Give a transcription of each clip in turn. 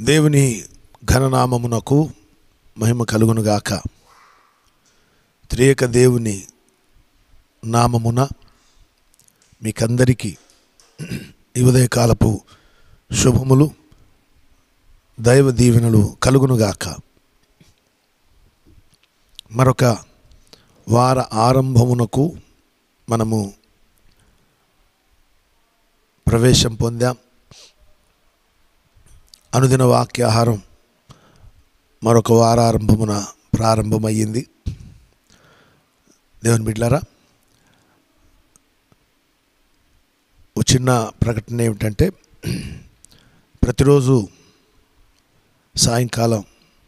దేవుని ఘననామమునకు మహిమ కలుగునుగాక త్రియేక దేవుని నామమున మీకందరికీ ఈ ఉదయకాలపు శుభములు దైవ దీవెనలు కలుగునుగాక మరొక వార ఆరంభమునకు మనము ప్రవేశం పొందాం అనుదిన వాక్యాహారం మరొక వారారంభమున ప్రారంభమయ్యింది దేవుని బిడ్లారా ఒక చిన్న ప్రకటన ఏమిటంటే ప్రతిరోజు సాయంకాలం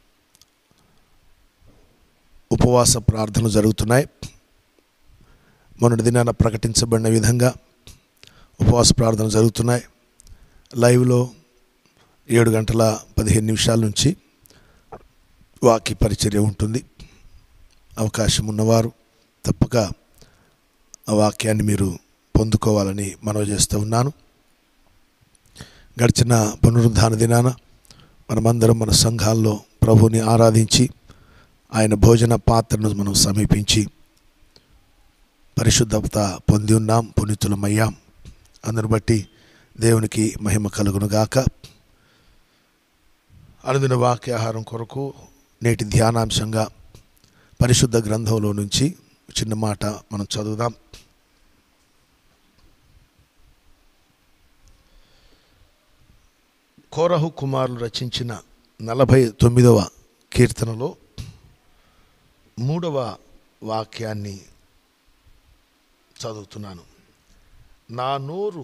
ఉపవాస ప్రార్థనలు జరుగుతున్నాయి మొన్నటి దినాన ప్రకటించబడిన విధంగా ఉపవాస ప్రార్థనలు జరుగుతున్నాయి లైవ్లో ఏడు గంటల పదిహేను నిమిషాల నుంచి వాక్య పరిచర్య ఉంటుంది అవకాశం ఉన్నవారు తప్పక ఆ వాక్యాన్ని మీరు పొందుకోవాలని మనవి చేస్తూ ఉన్నాను గడిచిన పునరుద్ధాన దినాన మనమందరం మన సంఘాల్లో ప్రభుని ఆరాధించి ఆయన భోజన పాత్రను మనం సమీపించి పరిశుద్ధత పొంది ఉన్నాం పునీతులమయ్యాం అందును బట్టి దేవునికి మహిమ కలుగునుగాక అనుదిన వాక్యాహారం కొరకు నేటి ధ్యానాంశంగా పరిశుద్ధ గ్రంథంలో నుంచి చిన్న మాట మనం చదువుదాం కోరహు కుమారులు రచించిన నలభై తొమ్మిదవ కీర్తనలో మూడవ వాక్యాన్ని చదువుతున్నాను నా నోరు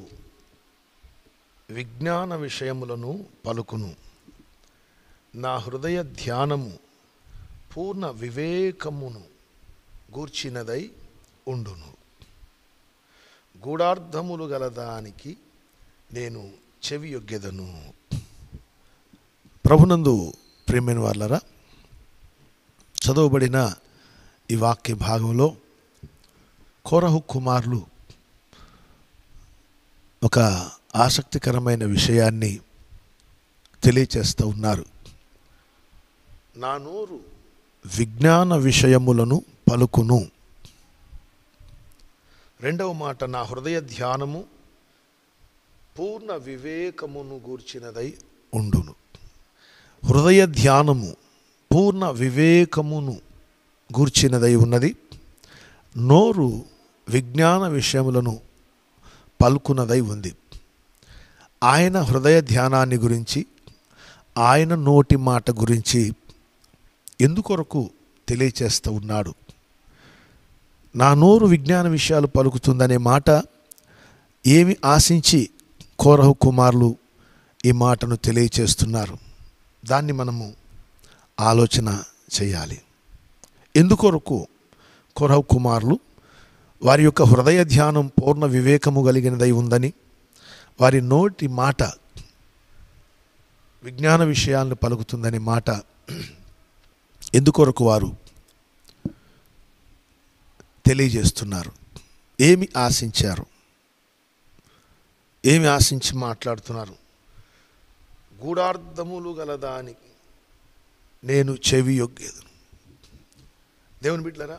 విజ్ఞాన విషయములను పలుకును నా హృదయ ధ్యానము పూర్ణ వివేకమును గూర్చినదై ఉండును గూఢార్థములు గలదానికి నేను చెవి యొగ్గెదను ప్రభునందు ప్రేమైన వాళ్ళరా చదవబడిన ఈ వాక్య భాగంలో కోరహు కుమారులు ఒక ఆసక్తికరమైన విషయాన్ని తెలియచేస్తూ ఉన్నారు నా నోరు విజ్ఞాన విషయములను పలుకును రెండవ మాట నా హృదయ ధ్యానము పూర్ణ వివేకమును గూర్చినదై ఉండును హృదయ ధ్యానము పూర్ణ వివేకమును గూర్చినదై ఉన్నది నోరు విజ్ఞాన విషయములను పలుకున్నదై ఉంది ఆయన హృదయ ధ్యానాన్ని గురించి ఆయన నోటి మాట గురించి ఎందుకొరకు తెలియచేస్తూ ఉన్నాడు నా నోరు విజ్ఞాన విషయాలు పలుకుతుందనే మాట ఏమి ఆశించి కోరహు కుమారులు ఈ మాటను తెలియచేస్తున్నారు దాన్ని మనము ఆలోచన చేయాలి ఎందుకొరకు కొరహు కుమారులు వారి యొక్క హృదయ ధ్యానం పూర్ణ వివేకము కలిగినదై ఉందని వారి నోటి మాట విజ్ఞాన విషయాలను పలుకుతుందనే మాట ఎందుకొరకు వారు తెలియజేస్తున్నారు ఏమి ఆశించారు ఏమి ఆశించి మాట్లాడుతున్నారు గూఢార్థములు గలదానికి నేను చెవి యొగ్గేదను దేవుని బిడ్డలరా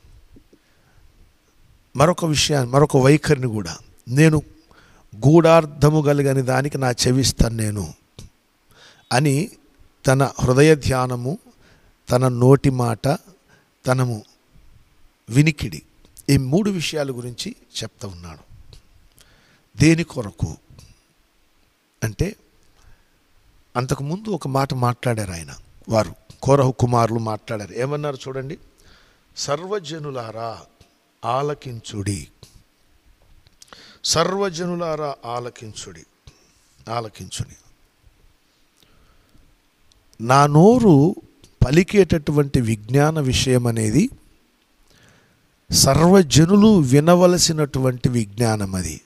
మరొక విషయాన్ని మరొక వైఖరిని కూడా నేను గూఢార్థము కలిగని దానికి నా చెవిస్తాను నేను అని తన హృదయ ధ్యానము తన నోటి మాట తనము వినికిడి ఈ మూడు విషయాల గురించి చెప్తా ఉన్నాడు దేని కొరకు అంటే అంతకుముందు ఒక మాట మాట్లాడారు ఆయన వారు కోరహు కుమారులు మాట్లాడారు ఏమన్నారు చూడండి సర్వజనులారా ఆలకించుడి సర్వజనులారా ఆలకించుడి ఆలకించుడి నా నోరు పలికేటటువంటి విజ్ఞాన విషయం అనేది సర్వజనులు వినవలసినటువంటి విజ్ఞానం అది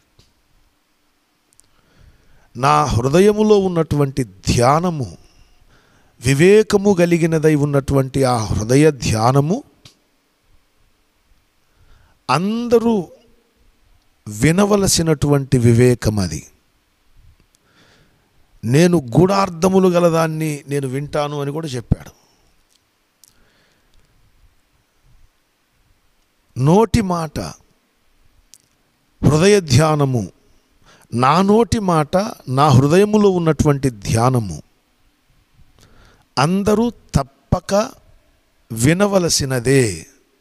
నా హృదయములో ఉన్నటువంటి ధ్యానము వివేకము కలిగినదై ఉన్నటువంటి ఆ హృదయ ధ్యానము అందరూ వినవలసినటువంటి వివేకం అది నేను గూఢార్థములు గలదాన్ని నేను వింటాను అని కూడా చెప్పాడు నోటి మాట హృదయ ధ్యానము నా నోటి మాట నా హృదయములో ఉన్నటువంటి ధ్యానము అందరూ తప్పక వినవలసినదే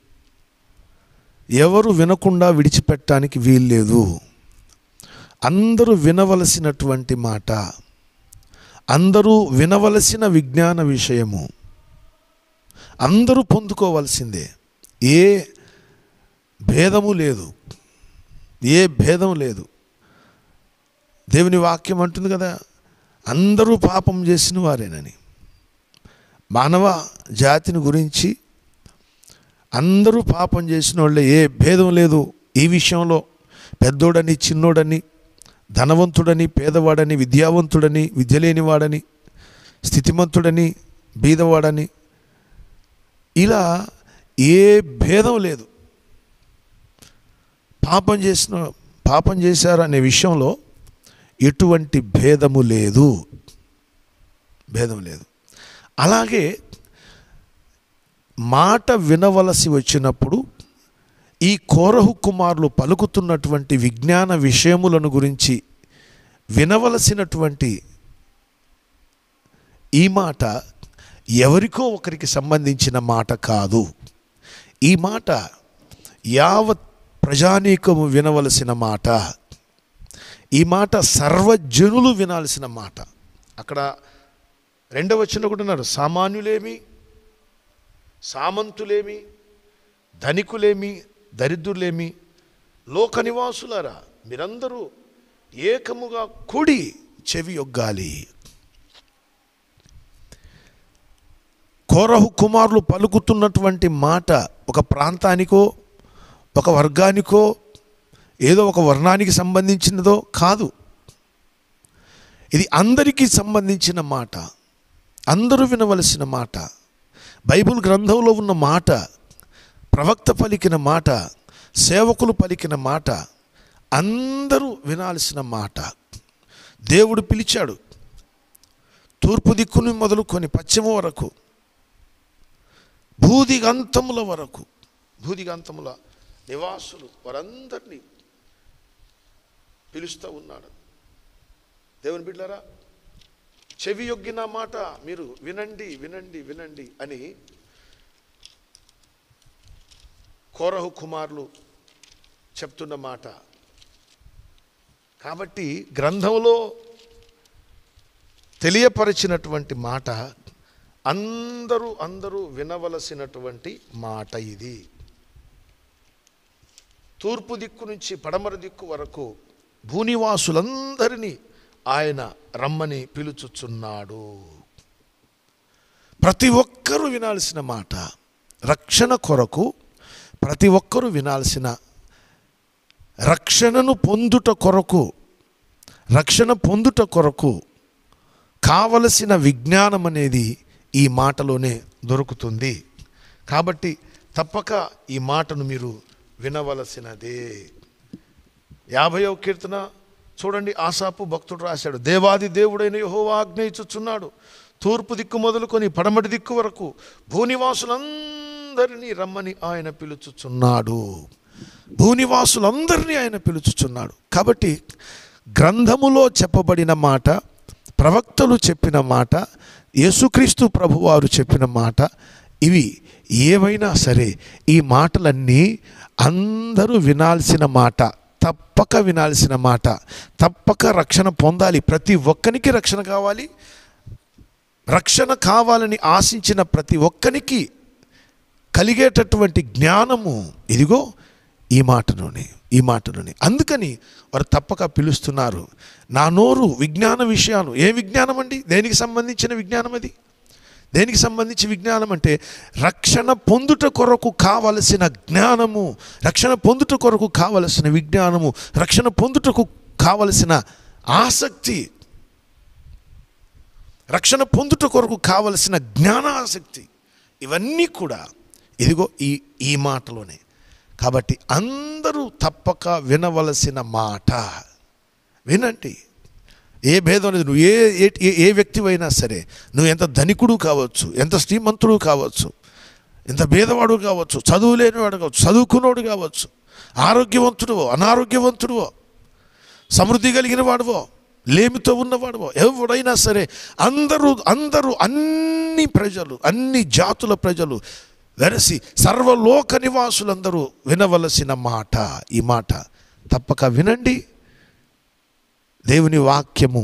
ఎవరు వినకుండా విడిచిపెట్టడానికి వీల్లేదు అందరూ వినవలసినటువంటి మాట అందరూ వినవలసిన విజ్ఞాన విషయము అందరూ పొందుకోవలసిందే ఏ భేదము లేదు ఏ భేదం లేదు దేవుని వాక్యం అంటుంది కదా అందరూ పాపం చేసిన వారేనని మానవ జాతిని గురించి అందరూ పాపం చేసిన వాళ్ళే ఏ భేదం లేదు ఈ విషయంలో పెద్దోడని చిన్నోడని ధనవంతుడని పేదవాడని విద్యావంతుడని విద్య లేనివాడని స్థితిమంతుడని బీదవాడని ఇలా ఏ భేదం లేదు పాపం చేసిన పాపం చేశారు అనే విషయంలో ఎటువంటి భేదము లేదు భేదం లేదు అలాగే మాట వినవలసి వచ్చినప్పుడు ఈ కోరహు కుమారులు పలుకుతున్నటువంటి విజ్ఞాన విషయములను గురించి వినవలసినటువంటి ఈ మాట ఎవరికో ఒకరికి సంబంధించిన మాట కాదు ఈ మాట యావత్ ప్రజానీకము వినవలసిన మాట ఈ మాట సర్వజనులు వినాల్సిన మాట అక్కడ రెండవ వచ్చిన కూడా ఉన్నారు సామాన్యులేమి సామంతులేమి ధనికులేమి దరిద్రులేమి లోక నివాసులారా మీరందరూ ఏకముగా కూడి చెవి యొగ్గాలి కోరహు కుమారులు పలుకుతున్నటువంటి మాట ఒక ప్రాంతానికో ఒక వర్గానికో ఏదో ఒక వర్ణానికి సంబంధించినదో కాదు ఇది అందరికీ సంబంధించిన మాట అందరూ వినవలసిన మాట బైబిల్ గ్రంథంలో ఉన్న మాట ప్రవక్త పలికిన మాట సేవకులు పలికిన మాట అందరూ వినాల్సిన మాట దేవుడు పిలిచాడు తూర్పు దిక్కుని మొదలుకొని పశ్చిమ వరకు భూదిగంతముల వరకు భూదిగంతముల నివాసులు వారందరినీ పిలుస్తూ ఉన్నాడు దేవుని బిడ్డారా చెవి యొగ్గిన మాట మీరు వినండి వినండి వినండి అని కోరహు కుమారులు చెప్తున్న మాట కాబట్టి గ్రంథంలో తెలియపరిచినటువంటి మాట అందరూ అందరూ వినవలసినటువంటి మాట ఇది తూర్పు దిక్కు నుంచి పడమర దిక్కు వరకు భూనివాసులందరినీ ఆయన రమ్మని పిలుచుచున్నాడు ప్రతి ఒక్కరూ వినాల్సిన మాట రక్షణ కొరకు ప్రతి ఒక్కరూ వినాల్సిన రక్షణను పొందుట కొరకు రక్షణ పొందుట కొరకు కావలసిన విజ్ఞానం అనేది ఈ మాటలోనే దొరుకుతుంది కాబట్టి తప్పక ఈ మాటను మీరు వినవలసినదే యాభైవ కీర్తన చూడండి ఆశాపు భక్తుడు రాశాడు దేవాది దేవుడైన యెహోవా ఆజ్ఞ ఇచ్చుచున్నాడు తూర్పు దిక్కు మొదలుకొని పడమటి దిక్కు వరకు భూనివాసులందరినీ రమ్మని ఆయన పిలుచుచున్నాడు భూనివాసులందరినీ ఆయన పిలుచుచున్నాడు కాబట్టి గ్రంథములో చెప్పబడిన మాట ప్రవక్తలు చెప్పిన మాట యేసుక్రీస్తు ప్రభువారు చెప్పిన మాట ఇవి ఏవైనా సరే ఈ మాటలన్నీ అందరూ వినాల్సిన మాట తప్పక వినాల్సిన మాట తప్పక రక్షణ పొందాలి ప్రతి ఒక్కనికి రక్షణ కావాలి రక్షణ కావాలని ఆశించిన ప్రతి ఒక్కనికి కలిగేటటువంటి జ్ఞానము ఇదిగో ఈ మాటలోనే ఈ మాటలోనే అందుకని వారు తప్పక పిలుస్తున్నారు నా నోరు విజ్ఞాన విషయాలు ఏ విజ్ఞానం అండి దేనికి సంబంధించిన విజ్ఞానం అది దేనికి సంబంధించి విజ్ఞానం అంటే రక్షణ పొందుట కొరకు కావలసిన జ్ఞానము రక్షణ పొందుట కొరకు కావలసిన విజ్ఞానము రక్షణ పొందుటకు కావలసిన ఆసక్తి రక్షణ పొందుట కొరకు కావలసిన జ్ఞానాసక్తి ఇవన్నీ కూడా ఇదిగో ఈ ఈ మాటలోనే కాబట్టి అందరూ తప్పక వినవలసిన మాట వినండి ఏ భేదం లేదు నువ్వు ఏ ఏ ఏ వ్యక్తివైనా సరే నువ్వు ఎంత ధనికుడు కావచ్చు ఎంత శ్రీమంతుడు కావచ్చు ఎంత భేదవాడు కావచ్చు చదువు లేనివాడు కావచ్చు చదువుకున్నవాడు కావచ్చు ఆరోగ్యవంతుడువో అనారోగ్యవంతుడువో సమృద్ధి కలిగిన వాడువో లేమితో ఉన్నవాడువో ఎవడైనా సరే అందరూ అందరూ అన్ని ప్రజలు అన్ని జాతుల ప్రజలు వెరసి సర్వలోక నివాసులందరూ వినవలసిన మాట ఈ మాట తప్పక వినండి దేవుని వాక్యము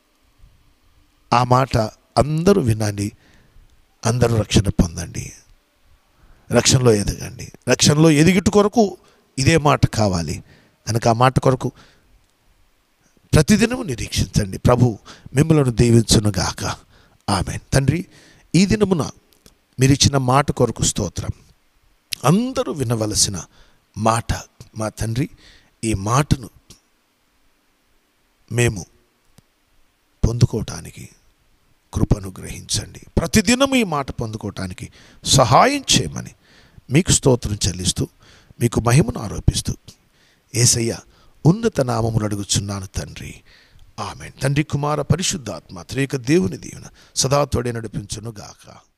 ఆ మాట అందరూ వినండి అందరూ రక్షణ పొందండి రక్షణలో ఎదగండి రక్షణలో ఎదిగిట కొరకు ఇదే మాట కావాలి కనుక ఆ మాట కొరకు ప్రతిదినము నిరీక్షించండి ప్రభు మిమ్మలను దీవించునుగాక ఆమె తండ్రి ఈ దినమున మీరు ఇచ్చిన మాట కొరకు స్తోత్రం అందరూ వినవలసిన మాట మా తండ్రి ఈ మాటను మేము పొందుకోవటానికి కృపను గ్రహించండి ప్రతిదినం ఈ మాట పొందుకోవటానికి సహాయం చేయమని మీకు స్తోత్రం చెల్లిస్తూ మీకు మహిమను ఆరోపిస్తూ ఏసయ్య ఉన్నత నామములు అడుగుచున్నాను తండ్రి ఆమె తండ్రి కుమార పరిశుద్ధాత్మ త్రేక దేవుని దీవెన సదా తోడే నడిపించును గాక